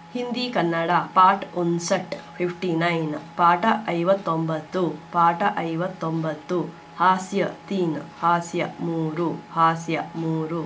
ಹಿಂದಿ ಕನ್ನಡ ಪಾಠ ಉನ್ಸಟ್ fifty nine ಪಾಠ ಐವತ್ತೊಂಬತ್ತು ಪಾಠ ಐವತ್ತೊಂಬತ್ತು ಹಾಸ್ಯ ತೀನ್ ಹಾಸ್ಯ ಮೂರು ಹಾಸ್ಯ ಮೂರು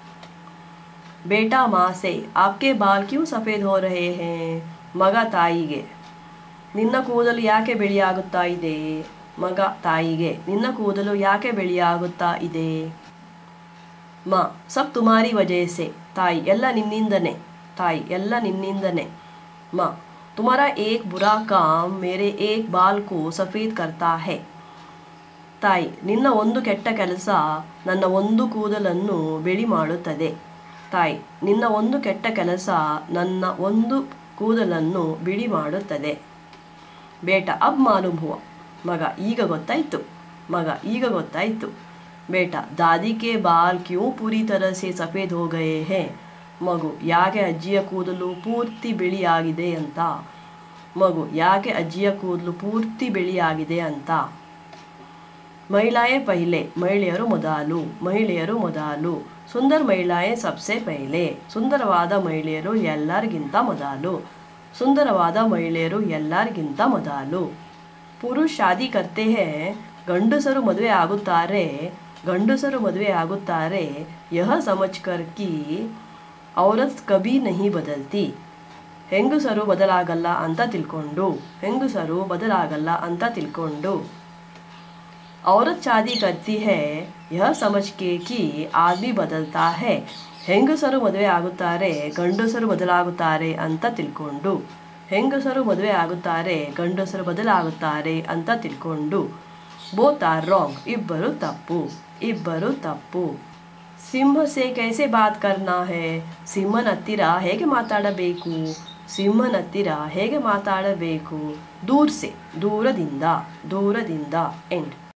ಬೇಟಾ ಮಾँ से आपके बाल क्यों सफ़ेद हो रहे हैं ಮಗ ತಾಯಿಗೆ ನಿನ್ನ ಕೂದಲು ಯಾಕೆ ಬಿಳಿಯಾಗುತ್ತಾ ಇದೆ ಮಗ ತಾಯಿಗೆ ನಿನ್ನ ಕೂದಲು ಯಾಕೆ ಬಿಳಿಯಾಗುತ್ತಾ ಇದೆ ಮಾ ಸಬ್ ತುಮಾರಿ ವಜಹ ಸೆ ತಾಯಿ ಎಲ್ಲ ನಿನ್ನಿಂದನೇ ತಾಯಿ ಎಲ್ಲ ನಿನ್ನಿಂದನೇ ಮಾ ತುಮಾರ ಏಕ್ ಬುರಾ ಕಾಮ್ ಮೇರೆ ಏಕ್ ಬಾಲ್ ಕೋ ಸಫೇದ್ ಕರ್ತಾ ಹೇ ತಾಯಿ ನಿನ್ನ ಒಂದು ಕೆಟ್ಟ ಕೆಲಸ ನನ್ನ ಒಂದು ಕೂದಲನ್ನು ಬಿಳಿ ಮಾಡುತ್ತದೆ ತಾಯಿ ನಿನ್ನ ಒಂದು ಕೆಟ್ಟ ಕೆಲಸ ನನ್ನ ಒಂದು ಕೂದಲನ್ನು ಬಿಳಿ ಮಾಡುತ್ತದೆ ಬೇಟ ಅಬ್ ಮಾಲೂಮ್ ಹುವ ಮಗ ಈಗ ಗೊತ್ತಾಯ್ತು ಮಗ ಈಗ ಗೊತ್ತಾಯ್ತು ಬೇಟ ದಾದಿ ಕೆ ಬಾಲ್ ಕ್ಯೂ ಪೂರಿ ತರ ಸೆ ಸಫೇದ್ ಹೋ ಗಯೇ ಹೇ ಮಗು ಯಾಕೆ ಅಜ್ಜಿಯ ಕೂದಲು ಪೂರ್ತಿ ಬಿಳಿಯಾಗಿದೆ ಅಂತ ಮಗು ಯಾಕೆ ಅಜ್ಜಿಯ ಕೂದಲು ಪೂರ್ತಿ ಬಿಳಿಯಾಗಿದೆ ಅಂತ ಮಹಿಳಾಯೇ ಪहिले ಮಹಿಳೆಯರು ಮೊದಲು ಮಹಿಳೆಯರು ಮೊದಲು ಸುಂದರ ಮಹಿಳಾಯೇ ಸಬ್ಸೆ ಪहिले ಸುಂದರವಾದ ಮಹಿಳೆಯರು ಎಲ್ಲರಿಗಿಂತ ಮೊದಲು ಸುಂದರವಾದ ಮಹಿಳೆಯರು ಎಲ್ಲರಿಗಿಂತ ಮೊದಲು ಪುರುಷ ಶಾದಿ ಕರ್ತೆ ಹೇ ಗಂಡಸರು ಮದುವೆ ಆಗುತ್ತಾರೆ ಗಂಡಸರು ಮದುವೆ ಆಗುತ್ತಾರೆ ಯಹ ಸಮಜ್ ಕರ್ ಕಿ ಔರತ್ ಕಬಿ ನಹಿ ಬದಲ್ತಿ ಹೆಂಗಸರು ಬದಲಾಗಲ್ಲ ಅಂತ ತಿಳ್ಕೊಂಡು ಹೆಂಗಸರು ಬದಲಾಗಲ್ಲ ಅಂತ ತಿಳ್ಕೊಂಡು औरत शादी करती है यह समझ के कि आदमी ಬದಲ್ತಾ है ಹೆಂಗಸರು ಮದುವೆ ಆಗುತ್ತಾರೆ ಗಂಡಸರು ಬದಲಾಗುತ್ತಾರೆ ಅಂತ ತಿಳ್ಕೊಂಡು ಹೆಂಗಸರು ಮದುವೆ ಆಗುತ್ತಾರೆ ಗಂಡಸರು ಬದಲಾಗುತ್ತಾರೆ ಅಂತ ತಿಳ್ಕೊಂಡು ಬೋತ್ ಆರ್ ರಾಂಗ್ ಇಬ್ಬರು ತಪ್ಪು ಇಬ್ಬರು ತಪ್ಪು ಸಿಂಹ ಸೆ ಕೈಸೆ ಬಾತ್ ಕರ್ನಾ ಹೇ ಸಿಂಹನ ಹತ್ತಿರ ಹೇಗೆ ಮಾತಾಡಬೇಕು ಸಿಂಹನ ಹತ್ತಿರ ಹೇಗೆ ಮಾತಾಡಬೇಕು ದೂರ್ಸೆ ದೂರದಿಂದ ದೂರದಿಂದ ಎಂಡ್